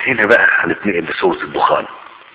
هنا بقى هنتنقل لسورة الدخان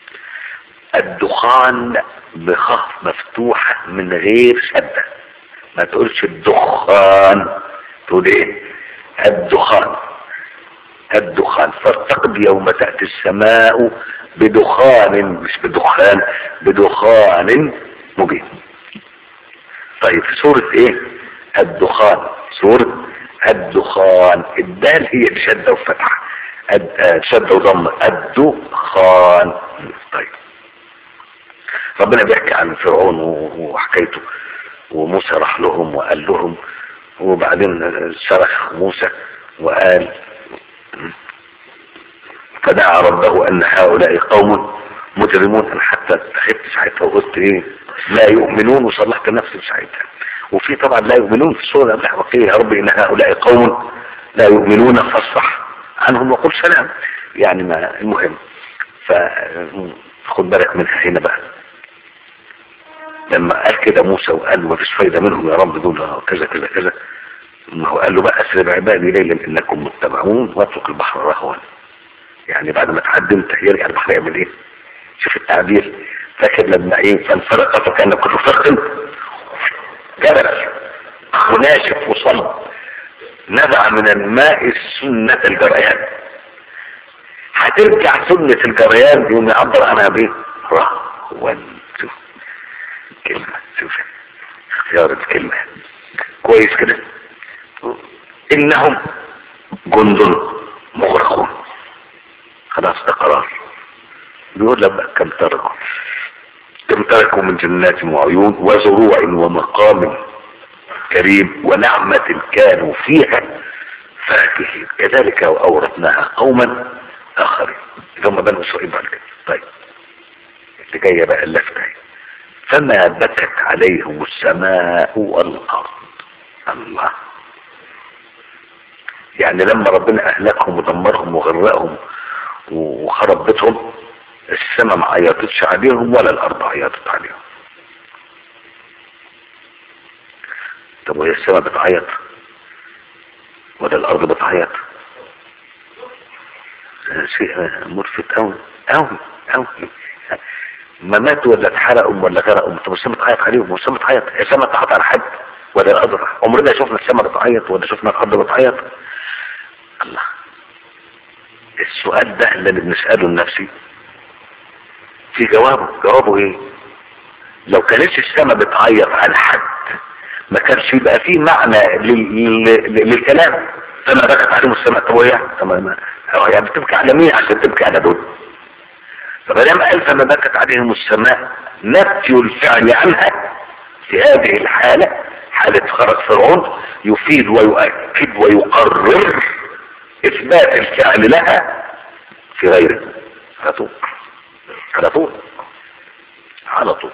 الدخان بخف مفتوحة من غير شدة ما تقولش الدخان تقول ايه الدخان الدخان فارتقب يوم تأتي السماء بدخان مش بدخان بدخان مبين طيب في سورة ايه الدخان سورة الدخان الدال هي الشدة وفتحة شدة وضم الدخان طيب ربنا بيحكي عن فرعون وحكايته وموسى راح لهم وقال لهم وبعدين صرخ موسى وقال فدعا ربه ان هؤلاء قوم مجرمون انا حتى اتخذت ساعتها وقلت ايه لا يؤمنون وصلحت نفسي ساعتها وفي طبعا لا يؤمنون في السورة قبلها وقيل يا رب ان هؤلاء قوم لا يؤمنون فاصفح عنهم وقل سلام يعني ما المهم فخد بالك منها هنا بقى لما قال كده موسى وقال ما فيش فايدة منهم يا رب دول كذا كذا كذا ما هو قال له بقى اسر بعبادي ليلا انكم متبعون واترك البحر رهوا يعني بعد ما تعدمت يرجع البحر يعمل ايه شوف التعبير فاكر لما ايه فانفرق فكان كل فرق جبل وناشف وصلب نزع من الماء سنة الجريان هترجع سنة الجريان يوم يعبر عنها بايه رهوا شوف كلمة شوف اختيار الكلمة كويس كده انهم جند مغرقون خلاص ده قرار بيقول لك كم تركوا كم تركوا من جنات وعيون وزروع ومقام كريم ونعمة كانوا فيها فاكهين كذلك وأورثناها قوما آخرين ثم بنو إسرائيل بعد كده طيب اللي جاية بقى اللفتة فما بكت عليهم السماء والأرض الله يعني لما ربنا أهلكهم ودمرهم وغرقهم وخرب بيتهم السماء ما عيطتش عليهم ولا الأرض عيطت عليهم طب وهي السماء بتعيط ولا الأرض بتعيط شيء ملفت أوي أوي أوي ما ماتوا ولا اتحرقوا ولا غرقوا طب السماء بتعيط عليهم والسماء بتعيط السماء بتعيط على حد ولا الأرض عمرنا شفنا السماء بتعيط ولا شفنا الأرض بتعيط الله السؤال ده اللي بنسأله لنفسي في جوابه جوابه ايه لو كانتش السماء بتعيط على حد ما كانش يبقى فيه معنى لل... لل... للكلام فما بكت عليهم السماء طب وهي يعني بتبكي على مين عشان تبكي على دول فمادام قال فما بكت عليهم السماء نفي الفعل عنها في هذه الحالة حالة خرج فرعون يفيد ويؤكد ويقرر اثبات الفعل لها في غيره على طول على طول على طول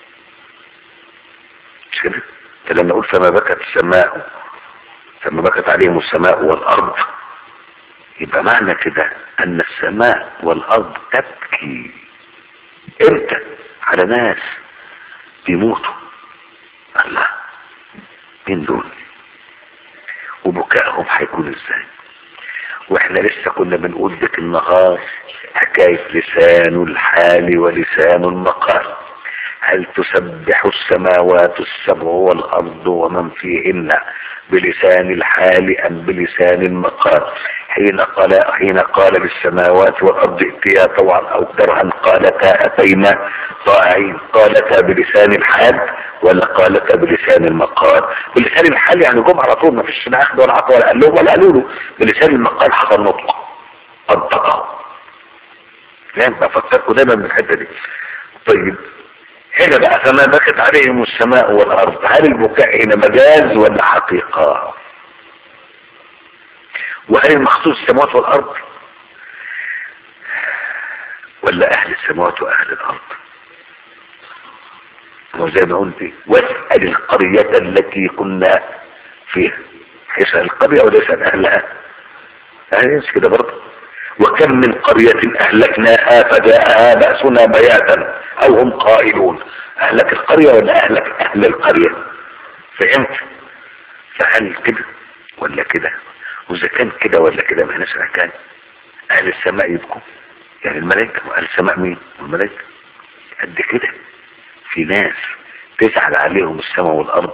مش كده فلما نقول فما بكت السماء فما بكت عليهم السماء والارض يبقى معنى كده ان السماء والارض تبكي امتى على ناس بيموتوا الله مين دول وبكائهم هيكون ازاي واحنا لسه كنا بنقول ذاك النهار حكاية لسان الحال ولسان المقال هل تسبح السماوات السبع والأرض ومن فيهن بلسان الحال أم بلسان المقال حين قال حين قال للسماوات والأرض ائتيا طوعا أو كرها قالتا أتينا طائعين قالتا بلسان الحال ولا قالتا بلسان المقال بلسان الحال يعني جم على طول ما فيش لا أخذ ولا عطا ولا قال لهم ولا قالوا له بلسان المقال حصل نطق أنطقه فاهم بفكركم دايما بالحتة دي طيب هنا بقى فما بكت عليهم السماء والأرض هل البكاء هنا مجاز ولا حقيقة وهل المخصوص السماوات والأرض ولا أهل السماوات وأهل الأرض وزي ما قلت واسأل القرية التي كنا فيها يسأل القرية ولا يسأل أهلها أهل كده برضه وكم من قرية أهلكناها فجاءها بأسنا بياتا أو هم قائلون أهلك القرية ولا أهلك أهل القرية فهمت فهل كده ولا كده وإذا كان كده ولا كده ما هناش حكاية اهل السماء يبكوا يعني الملائكة واهل السماء مين الملائكة قد كده في ناس تزعل عليهم السماء والارض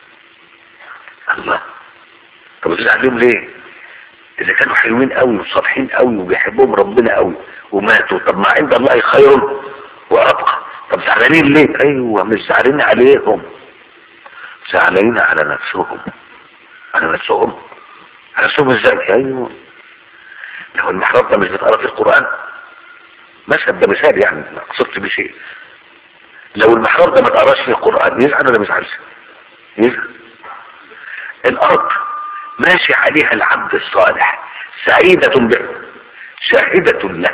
الله طب تزعل عليهم ليه اذا كانوا حلوين قوي وصالحين قوي وبيحبهم ربنا قوي وماتوا طب ما عند الله خير وابقى طب زعلانين ليه ايوه مش زعلانين عليهم زعلانين على نفسهم على نفسهم على نفسهم ازاي ايوه لو المحراب ده مش بيتقرا في القران مثلا ده مثال يعني ما قصدت بشيء لو المحراب ده ما اتقراش في القران يزعل ولا ما يزعلش يزعل الارض ماشي عليها العبد الصالح سعيدة به شاهدة له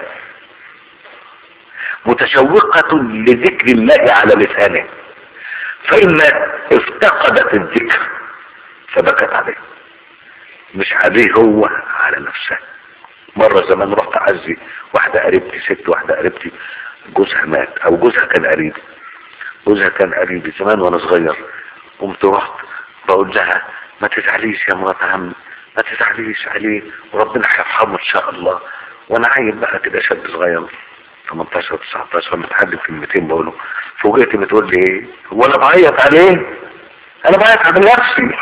متشوقة لذكر الله على لسانه فإن افتقدت الذكر فبكت عليه مش عليه هو على نفسه مرة زمان رحت أعزي واحدة قريبتي ست واحدة قريبتي جوزها مات أو جوزها كان قريبي جوزها كان قريبي زمان وأنا صغير قمت رحت بقول لها ما تزعليش يا مرات عمي ما تزعليش عليه وربنا هيرحمه ان شاء الله وانا عايل بقى كده شاب صغير 18 19 متحدث كلمتين بقوله فوجئت بتقول لي ايه هو انا بعيط عليه انا بعيط على نفسي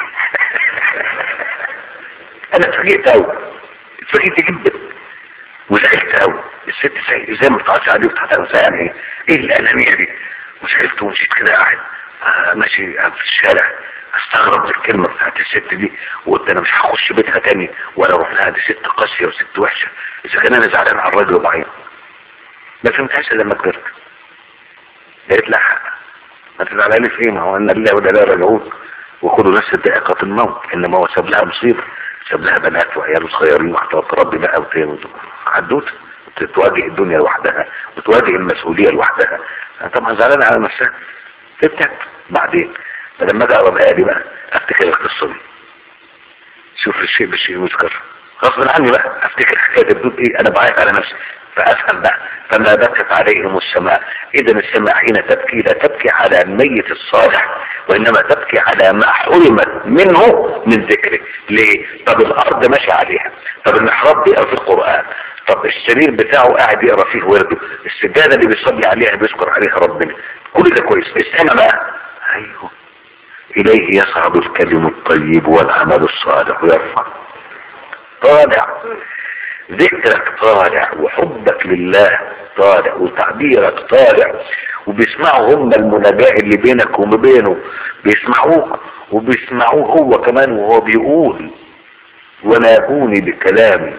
انا اتفاجئت قوي اتفاجئت جدا وزعلت قوي الست زي زي ما بتقعدش عليه وتحت يعني ايه ايه الانانيه دي وزعلت ومشيت كده قاعد آه ماشي في الشارع استغرب الكلمة بتاعت الست دي وقلت انا مش هخش بيتها تاني ولا اروح لها دي ست قاسية وست وحشة اذا كان انا زعلان على الراجل وبعيط ما فهمتهاش لما كبرت لقيت لها حق ما تزعلاني في ايه ما هو ان الله ولا لا راجعون وخدوا نفس الدقيقة الموت انما هو ساب لها مصيبة ساب لها بنات وعيال صغيرين وهتقعد تربي بقى وتعمل حدوته تواجه الدنيا لوحدها وتواجه المسؤولية لوحدها طبعا زعلانة على نفسها تبتعد بعدين فلما اجي اقرا دي بقى افتكر القصه دي شوف الشيء بالشيء يذكر غصب عني بقى افتكر حكايه الدود ايه انا بعيط على نفسي فافهم بقى فما بكت عليهم السماء اذا السماء حين تبكي لا تبكي على الميت الصالح وانما تبكي على ما حرمت منه من ذكره ليه طب الارض ماشي عليها طب المحراب بيقرا في القران طب السرير بتاعه قاعد يقرا فيه ورده السجاده اللي بيصلي عليها بيذكر عليها ربنا كل ده كويس السماء بقى ايوه إليه يصعد الكلم الطيب والعمل الصالح يرفع طالع ذكرك طالع وحبك لله طالع وتعبيرك طالع وبيسمعوا هم المناجاة اللي بينك وما بينه بيسمعوك وبيسمعوه هو كمان وهو بيقول وناهوني بكلامي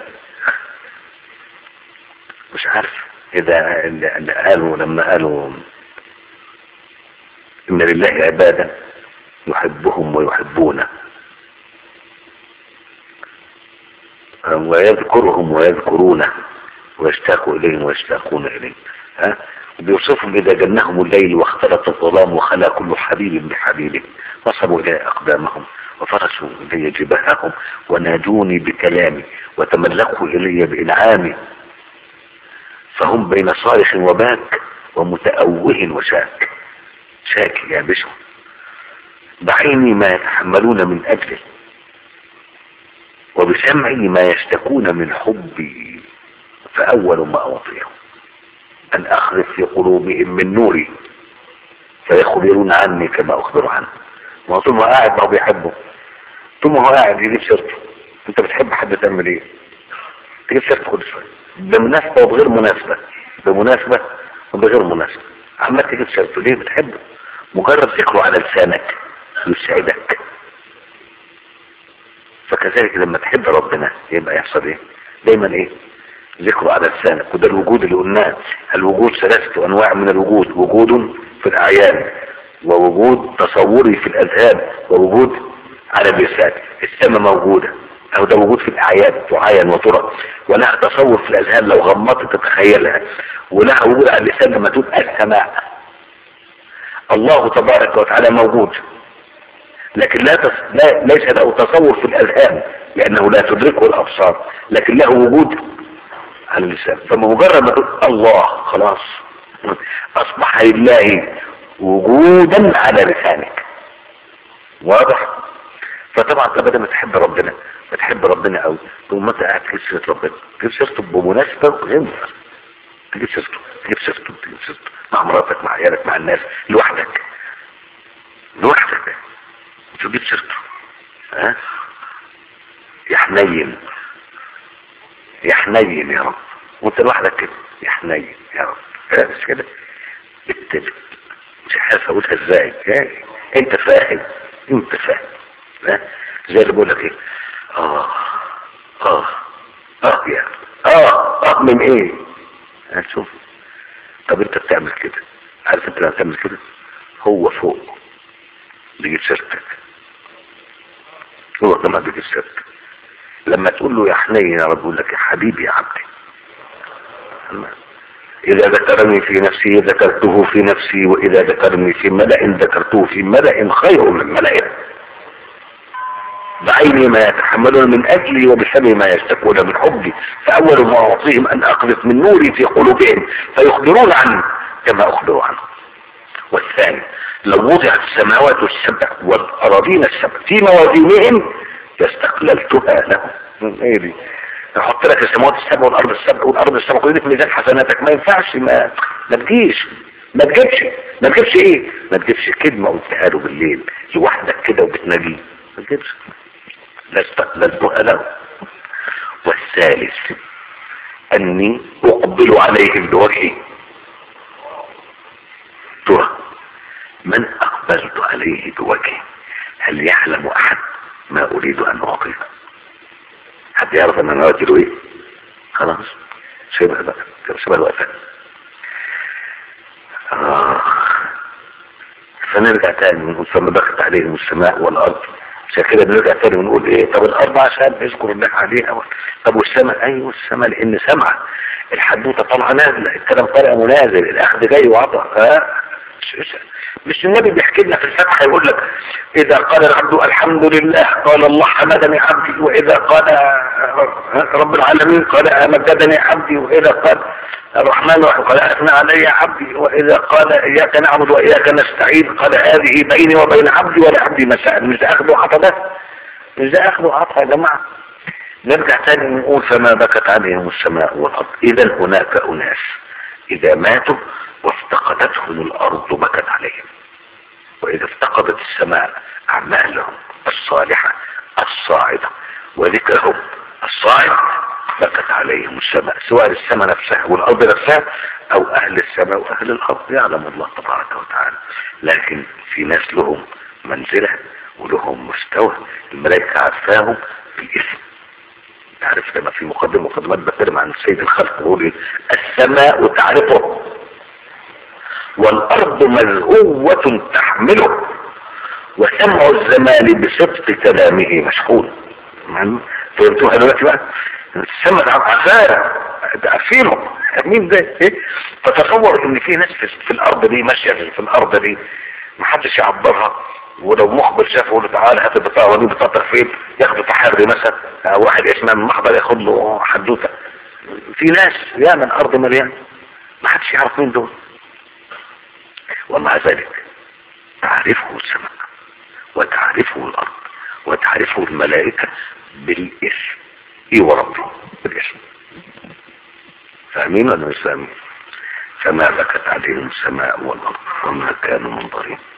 مش عارف اذا اللي قالوا لما قالوا ان لله عبادا يحبهم ويحبونه ويذكرهم ويذكرونه ويشتاقوا إليهم ويشتاقون إليه ها بيوصفهم إذا جنهم الليل واختلط الظلام وخلا كل حبيب بحبيبه وصلوا إلى أقدامهم وفرسوا إلي جباههم ونادوني بكلامي وتملقوا إلي بإنعامي فهم بين صارخ وباك ومتأوه وشاك شاك يابسهم بعيني ما يتحملون من أجله وبسمعي ما يشتكون من حبي فأول ما أوطيهم أن أخرج في قلوبهم من نوري فيخبرون عني كما أخبر عنه ما طول ما قاعد ما هو بيحبه طول ما هو قاعد يجيب سيرته أنت بتحب حد تعمل إيه؟ تجيب سيرته كل شوية بمناسبة وبغير مناسبة بمناسبة وبغير مناسبة عمال تجيب سيرته ليه بتحبه مجرد ذكره على لسانك يسعدك فكذلك لما تحب ربنا يبقى يحصل ايه دايما ايه ذكره على لسانك وده الوجود اللي قلناه الوجود ثلاثة انواع من الوجود وجود في الاعيان ووجود تصوري في الاذهان ووجود على اللسان السماء موجودة او ده وجود في الاعيان تعاين وترى ولها تصور في الاذهان لو غمضت تتخيلها ولها وجود على اللسان لما تقول السماء الله تبارك وتعالى موجود لكن لا, تص... لا ليس له تصور في الأذهان لأنه لا تدركه الأبصار لكن له وجود على اللسان فمجرد ما تقول الله خلاص أصبح لله وجودا على لسانك واضح فطبعا انت بدل ما تحب ربنا ما تحب ربنا قوي تقوم انت قاعد تجيب سيره ربنا تجيب سيرته بمناسبه غير تجيب سيرته تجيب سيرته تجيب سيرته مع مراتك مع عيالك مع الناس لوحدك لوحدك تجيب سيرته ها يا حنين يا حنين يا رب وانت لوحدك كده يا حنين يا رب ها مش كده بالتالي مش عارف اقولها ازاي ها؟ انت فاهم انت فاهم ها؟ زي اللي بقول لك ايه اه اه اه يا اه اه من ايه هنشوف طب انت بتعمل كده عارف انت لما بتعمل كده هو فوق بيجيب سيرتك هو كمان بيجيب سيرتك لما تقول له يا حنين يا رب يقول لك يا حبيبي يا عبدي إذا ذكرني في نفسي ذكرته في نفسي وإذا ذكرني في ملأ ذكرته في ملأ خير من ملأ بعيني ما يتحملون من أجلي وبسمي ما يشتكون من حبي فأول ما أعطيهم أن أقذف من نوري في قلوبهم فيخبرون عني كما أخبر عنه والثاني لو وضعت السماوات السبع والأراضين السبع في موازينهم لاستقللتها لهم ايه دي احط لك السماوات السبع والارض السبع والارض السبع كل دي في ميزان حسناتك ما ينفعش ما ما تجيش ما تجيبش ما تجيبش ايه ما تجيبش كلمه قلتها له بالليل لوحدك كده وبتناجيه ما تجيبش لاستقللتها له والثالث اني اقبل عليهم بوجهي ترى من اقبلت عليه بوجهي هل يعلم احد ما اريد ان اعطيه حد يعرف ان انا له ايه خلاص سيبها بقى سيبها الوقفة آه. فنرجع تاني ونقول ثم بخت عليهم السماء والارض عشان كده بنرجع تاني ونقول ايه طب الارض عشان نذكر الله عليها طب والسماء ايوه السماء لان سمعة الحدوته طالعه نازله الكلام طالع ونازل الاخذ جاي وعطى ها مش النبي بيحكي لنا في الفتح يقول لك اذا قال العبد الحمد لله قال الله حمدني عبدي واذا قال رب العالمين قال مجدني عبدي واذا قال الرحمن الرحيم قال اثنى علي عبدي واذا قال اياك نعبد واياك نستعين قال هذه بيني وبين عبدي ولعبدي مسائل مش ده اخذ وعطى ده مش ده اخذ وعطى يا جماعه نرجع تاني نقول فما بكت عليهم السماء والارض اذا هناك اناس اذا ماتوا وافتقدتهم الارض بكت عليهم واذا افتقدت السماء اعمالهم الصالحة الصاعدة وذكرهم الصاعد بكت عليهم السماء سواء السماء نفسها والارض نفسها او اهل السماء واهل الارض يعلم الله تبارك وتعالى لكن في ناس لهم منزلة ولهم مستوى الملائكة عارفاهم بالاسم تعرف لما في مقدمة مقدمات بتكلم عن سيد الخلق بيقول ايه السماء تعرفه والارض مذهوة تحمله وسمع الزمان بصدق كلامه مشغول فهمتوها دلوقتي بقى السماء عفارة عارفينه مين ده ايه فتصور ان في ناس في الارض دي ماشية في الارض دي محدش يعبرها ولو مخبر شافه يقول له تعالى هات البطاقه دي بطاقتك فين ياخدوا تحري مثلا او واحد اسمه من محضر ياخد له حدوته في ناس يا من ارض مليان ما حدش يعرف مين دول ومع ذلك تعرفه السماء وتعرفه الارض وتعرفه الملائكة بالاسم ايه وربه بالاسم فاهمين ولا مش فاهمين فما بكت عليهم السماء والارض وما كانوا منظرين